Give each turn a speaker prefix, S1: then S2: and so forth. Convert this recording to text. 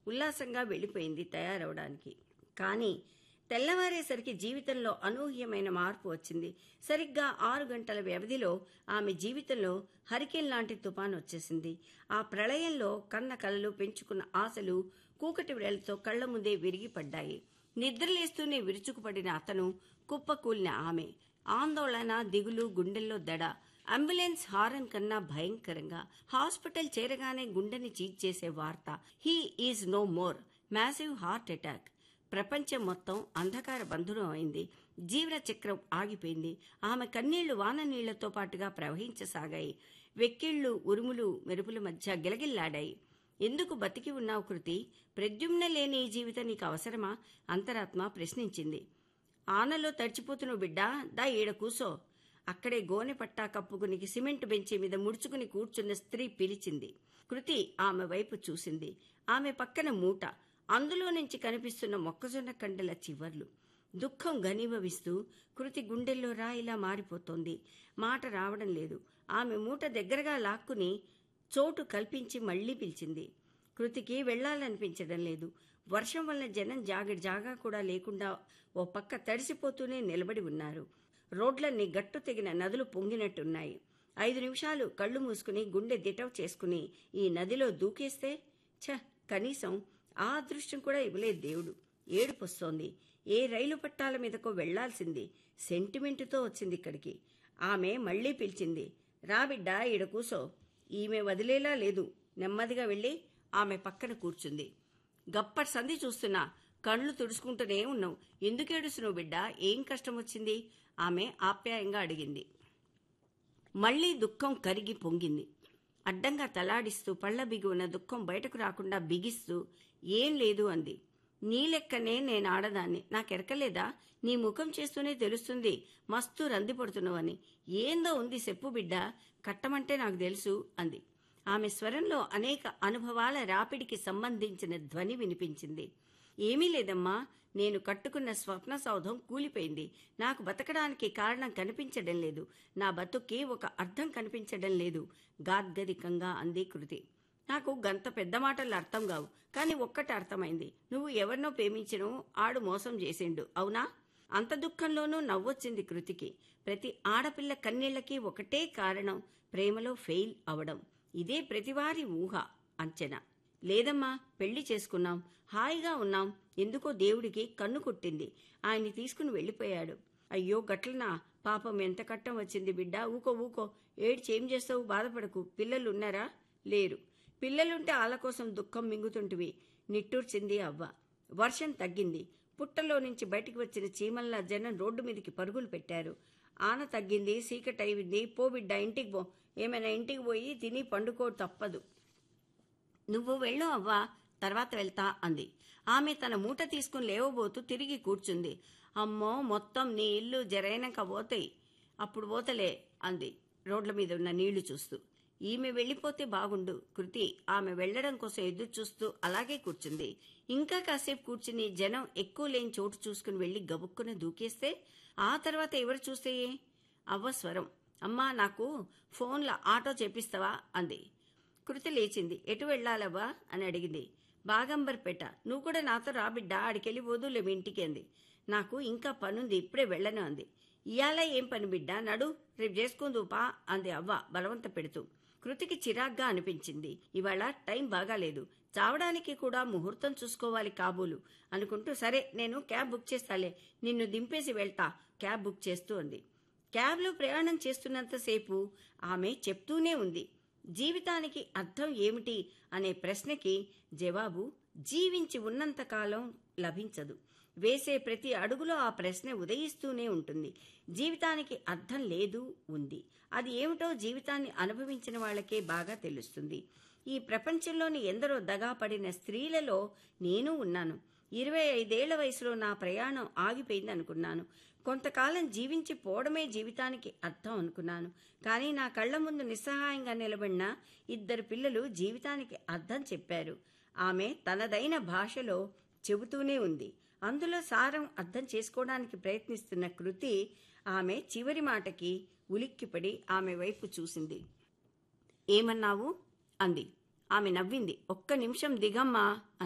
S1: ఉల్లాసంగా వెళ్ళిపోయింది తయారవడానికి కానీ తెల్లవారేసరికి జీవితంలో అనూహ్యమైన మార్పు వచ్చింది సరిగ్గా ఆరు గంటల వ్యవధిలో ఆమె జీవితంలో హరికేన్ లాంటి తుపాను వచ్చేసింది ఆ ప్రళయంలో కన్న కలలు పెంచుకున్న ఆశలు కూకటి వేళ్లతో కళ్ల ముందే విరిగిపడ్డాయి నిద్రలేస్తూనే విరుచుకుపడిన అతను కుప్పకూలిన ఆమె ఆందోళన దిగులు గుండెల్లో దడ అంబులెన్స్ హారన్ కన్నా భయంకరంగా హాస్పిటల్ చేరగానే గుండెని చీల్చేసే వార్త he is no more massive heart attack ప్రపంచం మొత్తం అంధకార బంధురం అయింది జీవన చక్రం ఆగిపోయింది ఆమె కన్నీళ్లు వాన నీళ్లతో పాటుగా ప్రవహించసాగాయి వెక్కిళ్లు ఉరుములు మెరుపుల మధ్య గిలగిల్లాడాయి ఎందుకు బతికి ఉన్నావు కృతి ప్రద్యుమ్న లేని ఈ జీవితం నీకు అవసరమా అంతరాత్మ ప్రశ్నించింది ఆనలో తడిచిపోతున్న బిడ్డ దా ఈడ కూసో అక్కడే గోనె పట్టా కప్పుకుని సిమెంట్ బెంచి మీద ముడుచుకుని కూర్చున్న స్త్రీ పిలిచింది కృతి ఆమె వైపు చూసింది ఆమె పక్కన మూట అందులో నుంచి కనిపిస్తున్న మొక్కజొన్న కండెల చివర్లు దుఃఖం ఘనీభవిస్తూ కృతి గుండెల్లో రాయిలా మారిపోతోంది మాట రావడం లేదు ఆమె మూట దగ్గరగా లాక్కుని చోటు కల్పించి మళ్లీ పిలిచింది కృతికి వెళ్లాలనిపించడం లేదు వర్షం వల్ల జనం జాగడి జాగా కూడా లేకుండా ఓ పక్క తడిసిపోతూనే నిలబడి ఉన్నారు రోడ్లన్నీ గట్టు తెగిన నదులు పొంగినట్టున్నాయి ఐదు నిమిషాలు కళ్ళు మూసుకుని గుండె దిటవ్ చేసుకుని ఈ నదిలో దూకేస్తే ఛ కనీసం ఆ అదృష్టం కూడా ఇవ్వలేదు దేవుడు ఏడుపొస్తోంది ఏ రైలు పట్టాల మీదకో వెళ్లాల్సింది సెంటిమెంటుతో వచ్చింది ఇక్కడికి ఆమె మళ్లీ పిలిచింది రా బిడ్డ ఈడ కూసో ఈమె వదిలేలా లేదు నెమ్మదిగా వెళ్లి ఆమె పక్కన కూర్చుంది గప్పటి సంధి చూస్తున్నా కళ్ళు తుడుచుకుంటూనే ఉన్నావు ఎందుకు ఏడుస్తున్నావు బిడ్డ ఏం కష్టం వచ్చింది ఆమె ఆప్యాయంగా అడిగింది మళ్లీ దుఃఖం కరిగి పొంగింది అడ్డంగా తలాడిస్తూ పళ్ల బిగువన దుఃఖం బయటకు రాకుండా బిగిస్తూ ఏం లేదు అంది నీ లెక్కనే నేను ఆడదాన్ని నాకెరకలేదా నీ ముఖం చేస్తూనే తెలుస్తుంది మస్తు రంది పడుతున్నావని ఏందో ఉంది చెప్పు బిడ్డ కట్టమంటే నాకు తెలుసు అంది ఆమె స్వరంలో అనేక అనుభవాల రాపిడికి సంబంధించిన ధ్వని వినిపించింది ఏమీ లేదమ్మా నేను కట్టుకున్న స్వప్న సౌధం కూలిపోయింది నాకు బతకడానికి కారణం కనిపించడం లేదు నా బతుక్కి ఒక అర్థం కనిపించడం లేదు గాద్గదికంగా అంది కృతి నాకు గంత పెద్ద మాటలు అర్థం కావు కానీ ఒక్కటి అర్థమైంది నువ్వు ఎవరినో ప్రేమించను ఆడు మోసం చేసిండు అవునా అంత దుఃఖంలోనూ నవ్వొచ్చింది కృతికి ప్రతి ఆడపిల్ల కన్నీళ్లకి ఒకటే కారణం ప్రేమలో ఫెయిల్ అవడం ఇదే ప్రతివారి ఊహ అంచనా లేదమ్మా పెళ్లి చేసుకున్నాం హాయిగా ఉన్నాం ఎందుకో దేవుడికి కన్ను కొట్టింది ఆయన్ని తీసుకుని వెళ్ళిపోయాడు అయ్యో గట్లనా పాపం ఎంత కట్టం వచ్చింది బిడ్డ ఊకో ఊకో ఏడ్చి ఏం చేస్తావు బాధపడకు పిల్లలు ఉన్నారా లేరు పిల్లలుంటే ఆళ్ళ కోసం దుఃఖం మింగుతుంటివి నిట్టూర్చింది అవ్వ వర్షం తగ్గింది పుట్టలో నుంచి బయటికి వచ్చిన చీమల్లా జనం రోడ్డు మీదకి పరుగులు పెట్టారు ఆన తగ్గింది సీకట్ అయింది పో బిడ్డ ఇంటికి పో ఏమైనా ఇంటికి పోయి తిని పండుకో తప్పదు నువ్వు వెళ్ళు అవ్వా తర్వాత వెళ్తా అంది ఆమె తన మూట తీసుకుని లేవబోతూ తిరిగి కూర్చుంది అమ్మో మొత్తం నీ ఇల్లు జరైనాక పోతాయి అప్పుడు పోతలే అంది రోడ్ల మీద ఉన్న నీళ్లు చూస్తూ ఈమె వెళ్ళిపోతే బాగుండు కృతి ఆమె వెళ్లడం కోసం ఎదురు చూస్తూ అలాగే కూర్చుంది ఇంకా కాసేపు కూర్చుని జనం ఎక్కువ లేని చోటు చూసుకుని వెళ్లి గబుక్కున దూకేస్తే ఆ తర్వాత ఎవరు చూస్తే అవ్వ స్వరం అమ్మా నాకు ఫోన్లో ఆటో చేపిస్తావా అంది కృతి లేచింది ఎటు వెళ్లాలవ్వా అని అడిగింది బాగంబర్పేట నువ్వు కూడా నాతో రాబిడ్డ ఆడికెళ్ళి పోదులే మీ ఇంటికి అంది నాకు ఇంకా పనుంది ఇప్పుడే వెళ్ళను అంది ఇయాల ఏం పని బిడ్డ నడు రేపు చేసుకుందుపా అంది అవ్వ బలవంత పెడుతూ కృతికి చిరాగ్గా అనిపించింది ఇవాళ టైం బాగాలేదు చావడానికి కూడా ముహూర్తం చూసుకోవాలి కాబోలు అనుకుంటూ సరే నేను క్యాబ్ బుక్ చేస్తాలే నిన్ను దింపేసి వెళ్తా క్యాబ్ బుక్ చేస్తూ అంది క్యాబ్లో ప్రయాణం చేస్తున్నంతసేపు ఆమె చెప్తూనే ఉంది జీవితానికి అర్థం ఏమిటి అనే ప్రశ్నకి జవాబు జీవించి ఉన్నంతకాలం లభించదు వేసే ప్రతి అడుగులో ఆ ప్రశ్న ఉదయిస్తూనే ఉంటుంది జీవితానికి అర్థం లేదు ఉంది అది ఏమిటో జీవితాన్ని అనుభవించిన వాళ్ళకే బాగా తెలుస్తుంది ఈ ప్రపంచంలోని ఎందరో దగాపడిన స్త్రీలలో నేను ఉన్నాను ఇరవై ఐదేళ్ల వయసులో నా ప్రయాణం ఆగిపోయింది అనుకున్నాను కొంతకాలం జీవించి పోవడమే జీవితానికి అర్థం అనుకున్నాను కానీ నా కళ్ల ముందు నిస్సహాయంగా నిలబడిన ఇద్దరు పిల్లలు జీవితానికి అర్థం చెప్పారు ఆమె తనదైన భాషలో చెబుతూనే ఉంది అందులో సారం అర్థం చేసుకోవడానికి ప్రయత్నిస్తున్న కృతి ఆమె చివరి మాటకి ఉలిక్కిపడి ఆమె వైపు చూసింది ఏమన్నావు అంది ఆమె నవ్వింది ఒక్క నిమిషం దిగమ్మా